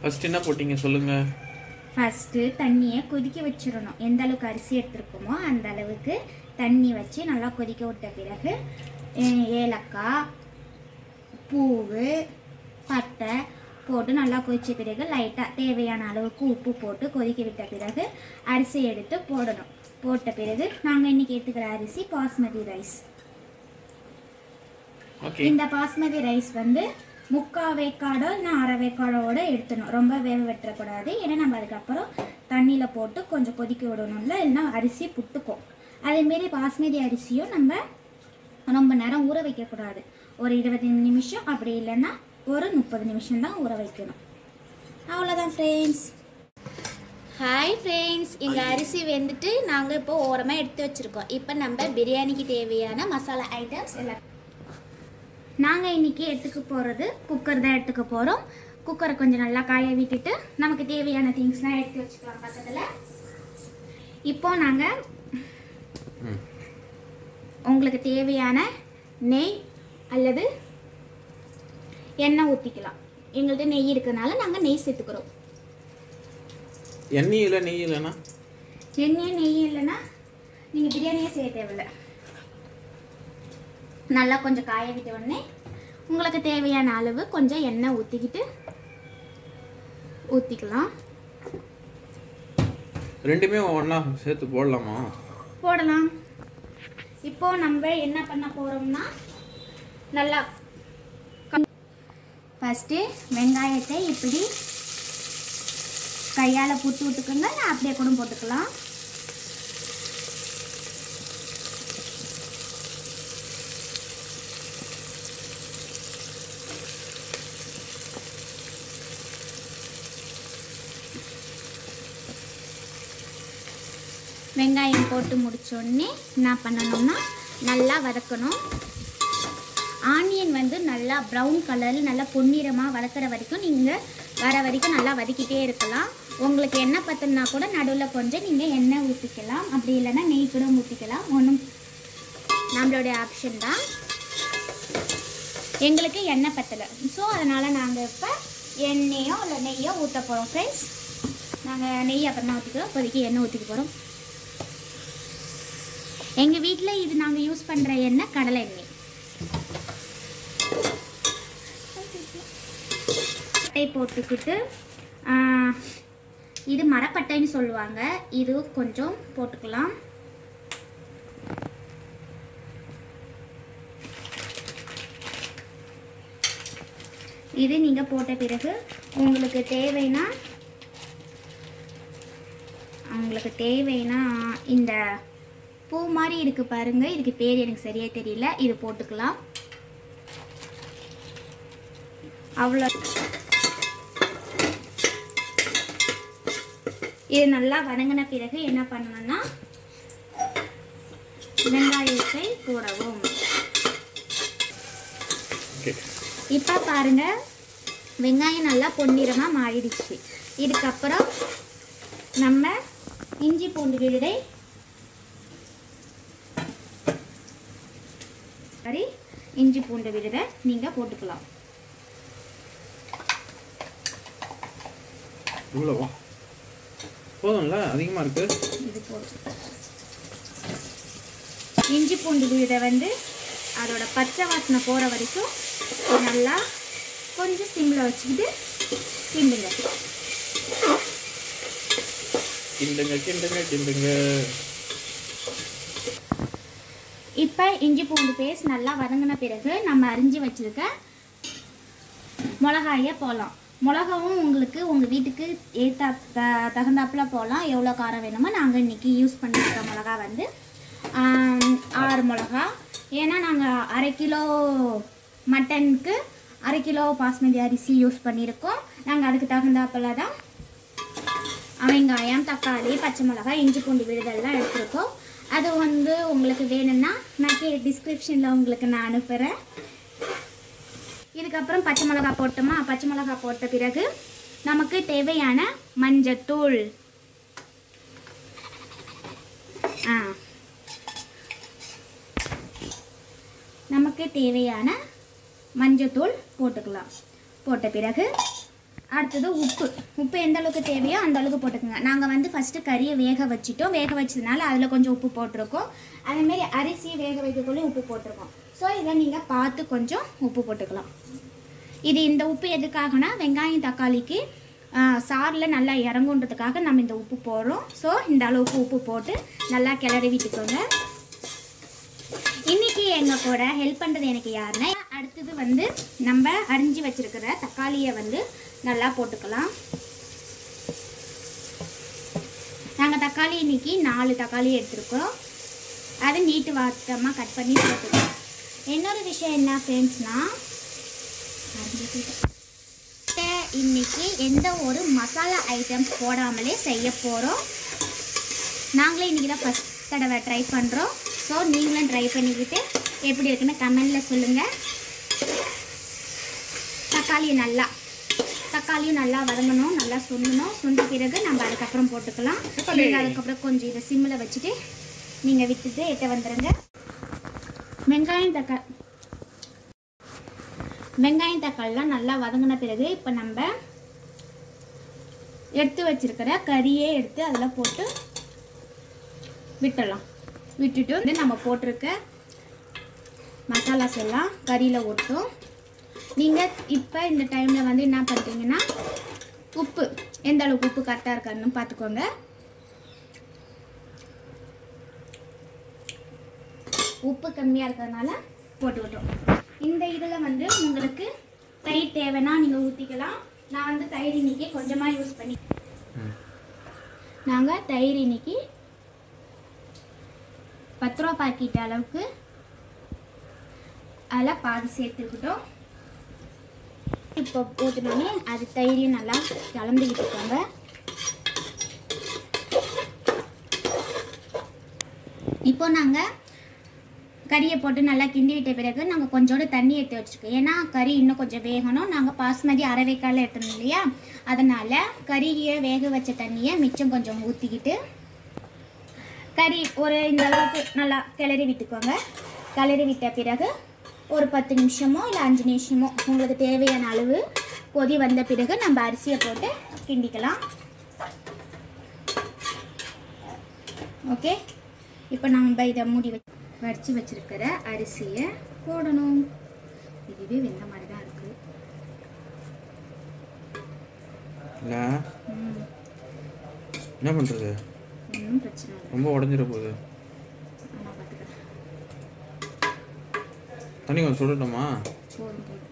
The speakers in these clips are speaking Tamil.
ஃபர்ஸ்ட் என்ன போட்டீங்க சொல்லுங்க ஃபஸ்ட்டு தண்ணியை கொதிக்க வச்சிடணும் எந்த அளவுக்கு அரிசி எடுத்துருக்கோமோ அந்த அளவுக்கு தண்ணி வச்சு நல்லா கொதிக்க விட்ட பிறகு அஹ், ஏலக்காய் பூவு பட்டை போட்டு நல்லா கொதிச்ச பிறகு லைட்டாக தேவையான அளவுக்கு உப்பு போட்டு கொதிக்க விட்ட பிறகு அரிசி எடுத்து போடணும் போட்ட பிறகு நாங்கள் இன்னைக்கு எடுத்துக்கிற அரிசி பாஸ்மதி ரைஸ் ஓகே இந்த பாஸ்மதி ரைஸ் வந்து முக்கா வேக்காடோ இல்லை அரை வேக்காடோட எடுத்துடணும் ரொம்ப வேக வெட்டக்கூடாது ஏன்னா நம்ம அதுக்கப்புறம் தண்ணியில் போட்டு கொஞ்சம் கொதிக்க விடணும்ல இல்லைன்னா அரிசி புட்டுக்கும் அதேமாரி பாஸ்மதி அரிசியும் நம்ம ரொம்ப நேரம் ஊற வைக்கக்கூடாது ஒரு இருபது நிமிஷம் அப்படி இல்லைன்னா ஒரு முப்பது நிமிஷம் தான் ஊற வைக்கணும் அவ்வளோதான் ஃப்ரெண்ட்ஸ் ஹாய் ஃப்ரெண்ட்ஸ் எங்கள் அரிசி வெந்துட்டு நாங்கள் இப்போ ஓரமாக எடுத்து வச்சுருக்கோம் இப்போ நம்ம பிரியாணிக்கு தேவையான மசாலா ஐட்டம்ஸ் எல்லாம் நாங்கள் இன்றைக்கி எடுத்துக்க போகிறது குக்கர் தான் எடுத்துக்க போகிறோம் குக்கரை கொஞ்சம் நல்லா காய விட்டுட்டு நமக்கு தேவையான திங்ஸ்லாம் எடுத்து வச்சுக்கலாம் பக்கத்தில் இப்போ நாங்கள் ம் உங்களுக்கு தேவையான நெய் அல்லது எண்ணெய் ஊற்றிக்கலாம் எங்கள்கிட்ட நெய் இருக்கிறதுனால நாங்கள் நெய் சேர்த்துக்கிறோம் எண்ணெய் இல்லை நெய் இல்லைன்னா எண்ணெய் நெய் இல்லைன்னா நீங்கள் பிரியாணியே செய்ய தேவையில்ல நல்லா கொஞ்சம் காய விட்ட உடனே உங்களுக்கு தேவையான அளவு கொஞ்சம் எண்ணெய் ஊற்றிக்கிட்டு ஊற்றிக்கலாம் ரெண்டுமே ஒன்றா சேர்த்து போடலாமா போடலாம் இப்போ நம்ம என்ன பண்ண போகிறோம்னா நல்லா ஃபஸ்ட்டு வெங்காயத்தை இப்படி கையால் புட்டு விட்டுக்குங்க நான் அப்படியே கூட போட்டுக்கலாம் வெங்காயம் போட்டு முடிச்ச உடனே என்ன பண்ணணும்னா நல்லா வதக்கணும் ஆனியன் வந்து நல்லா ப்ரௌன் கலரில் நல்லா பொன்னிறமாக வதக்கிற வரைக்கும் நீங்கள் வர வரைக்கும் நல்லா வதக்கிட்டே இருக்கலாம் உங்களுக்கு எண்ணெய் பத்தனா கூட நடுவில் கொஞ்சம் நீங்கள் எண்ணெய் ஊற்றிக்கலாம் அப்படி இல்லைன்னா நெய் கூட ஊற்றிக்கலாம் ஒன்றும் நம்மளுடைய ஆப்ஷன் தான் எங்களுக்கு எண்ணெய் பத்தலை ஸோ அதனால் நாங்கள் இப்போ எண்ணெயோ இல்லை நெய்யோ ஊற்ற போகிறோம் ஃப்ரெண்ட்ஸ் நாங்கள் நெய் அப்புறமா ஊற்றிக்கிறோம் இப்போதைக்கு எண்ணெய் ஊற்றிக்க போகிறோம் எங்கள் வீட்டில் இது நாங்கள் யூஸ் பண்ணுற எண்ணெய் கடலை எண்ணெய் பட்டை போட்டுக்கிட்டு ஆ, இது மரப்பட்டைன்னு சொல்லுவாங்க இது கொஞ்சம் போட்டுக்கலாம் இது நீங்கள் போட்ட பிறகு உங்களுக்கு தேவைன்னா உங்களுக்கு தேவைன்னா இந்த பூ மாதிரி இருக்கு பாருங்க இதுக்கு பேர் எனக்கு சரியா தெரியல இது போட்டுக்கலாம் அவ்வளோ இது நல்லா வதங்கின பிறகு என்ன பண்ணணும்னா வெங்காயத்தை போடவும் ஓகே இப்போ பாருங்க வெங்காயம் நல்லா பொன்னிறமாக மாறிடுச்சு இதுக்கப்புறம் நம்ம இஞ்சி பூண்டு விழுதை சரி இஞ்சி பூண்டு விழுதை நீங்கள் போட்டுக்கலாம் இவ்வளோவா போதும்ல அதிகமாக இருக்கு இது போதும் இஞ்சி பூண்டு விழுதை வந்து அதோட பச்சை வாசனை போகிற வரைக்கும் நல்லா கொஞ்சம் சிம்மில் வச்சுக்கிட்டு கிண்டுங்க கிண்டுங்க கிண்டுங்க கிண்டுங்க இப்போ இஞ்சி பூண்டு பேஸ்ட் நல்லா வதங்கின பிறகு நம்ம அரிஞ்சு வச்சிருக்க மிளகாயை போடலாம் மிளகாவும் உங்களுக்கு உங்கள் வீட்டுக்கு ஏற்றா த தகுந்தாப்புல போடலாம் எவ்வளோ காரம் வேணுமோ நாங்கள் இன்றைக்கி யூஸ் பண்ணியிருக்க மிளகா வந்து ஆம், ஆறு மிளகா ஏன்னா நாங்கள் அரை கிலோ மட்டனுக்கு அரை கிலோ பாஸ்மதி அரிசி யூஸ் பண்ணியிருக்கோம் நாங்கள் அதுக்கு தகுந்தாப்புல தான் வெங்காயம் தக்காளி பச்சை மிளகாய் இஞ்சி பூண்டு விழுதெல்லாம் எடுத்திருக்கோம் அது வந்து உங்களுக்கு வேணும்னா நான் கே டிஸ்கிரிப்ஷனில் உங்களுக்கு நான் அனுப்புகிறேன் இதுக்கப்புறம் பச்சை மிளகாய் போட்டோமா பச்சை மிளகாய் போட்ட பிறகு நமக்கு தேவையான மஞ்சத்தூள் ஆ நமக்கு தேவையான மஞ்சத்தூள் போட்டுக்கலாம் போட்ட பிறகு அடுத்தது உப்பு உப்பு எந்த அளவுக்கு தேவையோ அந்த அளவுக்கு போட்டுக்கோங்க நாங்கள் வந்து ஃபஸ்ட்டு கறியை வேக வச்சிட்டோம் வேக வச்சதுனால அதில் கொஞ்சம் உப்பு போட்டிருக்கோம் அதேமாரி அரிசியை வேக வைக்கக்குள்ளே உப்பு போட்டிருக்கோம் ஸோ இதை நீங்கள் பார்த்து கொஞ்சம் உப்பு போட்டுக்கலாம் இது இந்த உப்பு எதுக்காகனா வெங்காயம் தக்காளிக்கு ஆ, சாறில் நல்லா இறங்குன்றதுக்காக நம்ம இந்த உப்பு போடுறோம் ஸோ இந்த அளவுக்கு உப்பு போட்டு நல்லா கிளறி விட்டுக்கோங்க இன்னைக்கு எங்கள் கூட ஹெல்ப் பண்ணுறது எனக்கு யாருன்னா அடுத்தது வந்து நம்ம அரிஞ்சு வச்சிருக்கிற தக்காளியை வந்து நல்லா போட்டுக்கலாம் நாங்கள் தக்காளி இன்னைக்கு நாலு தக்காளி எடுத்திருக்கோம் அதை நீட்டு வாட்டமாக கட் பண்ணி போட்டுக்கலாம் இன்னொரு விஷயம் என்ன ஃப்ரெண்ட்ஸ்னால் இன்னைக்கு எந்த ஒரு மசாலா ஐட்டம்ஸ் போடாமலே செய்ய போகிறோம் நாங்களே இன்றைக்கி தான் ஃபஸ்ட் தடவை ட்ரை பண்ணுறோம் ஸோ நீங்களும் ட்ரை பண்ணிக்கிட்டு எப்படி இருக்குன்னு கமெண்டில் சொல்லுங்கள் தக்காளி நல்லா தக்காளியும் நல்லா வதங்கணும் நல்லா சுண்டணும் சுண்ட பிறகு நம்ம அதுக்கப்புறம் போட்டுக்கலாம் நீங்கள் அதுக்கப்புறம் கொஞ்சம் இதை சிம்மில் வச்சுட்டு நீங்கள் விட்டுட்டு எட்ட வந்துடுங்க வெங்காயம் தக்காளி வெங்காயம் தக்காளிலாம் நல்லா வதங்கின பிறகு இப்போ நம்ம எடுத்து வச்சிருக்கிற கறியே எடுத்து அதில் போட்டு விட்டுடலாம் விட்டுட்டு வந்து நம்ம போட்டிருக்க மசாலாஸ் எல்லாம் கறியில் ஒட்டும் நீங்கள் இப்போ இந்த டைமில் வந்து என்ன பண்ணுறீங்கன்னா உப்பு எந்த அளவுக்கு உப்பு கரெக்டாக இருக்கான்னு பார்த்துக்கோங்க உப்பு கம்மியாக இருக்கிறதுனால போட்டு விட்டோம் இந்த இதில் வந்து உங்களுக்கு தயிர் தேவைன்னா நீங்கள் ஊற்றிக்கலாம் நான் வந்து தயிர் இன்னைக்கு கொஞ்சமாக யூஸ் பண்ணி ம் நாங்கள் தயிர் இன்னைக்கு பத்து ரூபா பாக்கெட் அளவுக்கு அதில் பாதி சேர்த்துக்கிட்டோம் இப்போ ஊற்றினோடனே அது தயிரையும் நல்லா கலந்து விட்டுக்கோங்க இப்போ நாங்கள் கறியை போட்டு நல்லா கிண்டி விட்ட பிறகு நாங்கள் கொஞ்சோண்டு தண்ணி எடுத்து வச்சுருக்கோம் ஏன்னா கறி இன்னும் கொஞ்சம் வேகணும் நாங்கள் பாஸ்மதி அரைவேக்கால எடுத்தோம் இல்லையா அதனால் கறியை வேக வச்ச தண்ணியை மிச்சம் கொஞ்சம் ஊற்றிக்கிட்டு கறி ஒரு இந்த அளவுக்கு நல்லா கிளறி விட்டுக்கோங்க கிளறி விட்ட பிறகு ஒரு பத்து நிமிஷமோ இல்லை அஞ்சு நிமிஷமோ உங்களுக்கு தேவையான அளவு கொதி வந்த பிறகு நம்ம அரிசியை போட்டு கிண்டிக்கலாம் ஓகே இப்போ நம்ம இதை மூடி வச்சு வடித்து வச்சிருக்கிற அரிசியை போடணும் இதுவே வெந்த மாதிரி தான் இருக்குது இல்லை என்ன பண்ணுறது ஒன்றும் பிரச்சனை இல்லை ரொம்ப உடஞ்சிட போகுது நான் பார்த்துக்கிறேன் தண்ணி கொஞ்சம் சுடட்டுமா போதும் போதும்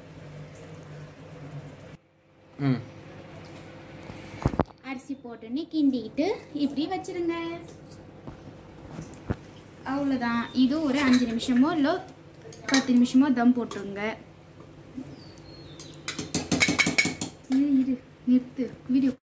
ம் அரிசி போட்டுன்னு கிண்டிக்கிட்டு இப்படி வச்சிருங்க அவ்வளோதான் இது ஒரு அஞ்சு நிமிஷமோ இல்லை பத்து நிமிஷமோ தம் போட்டுருங்க இரு இரு நிறுத்து வீடியோ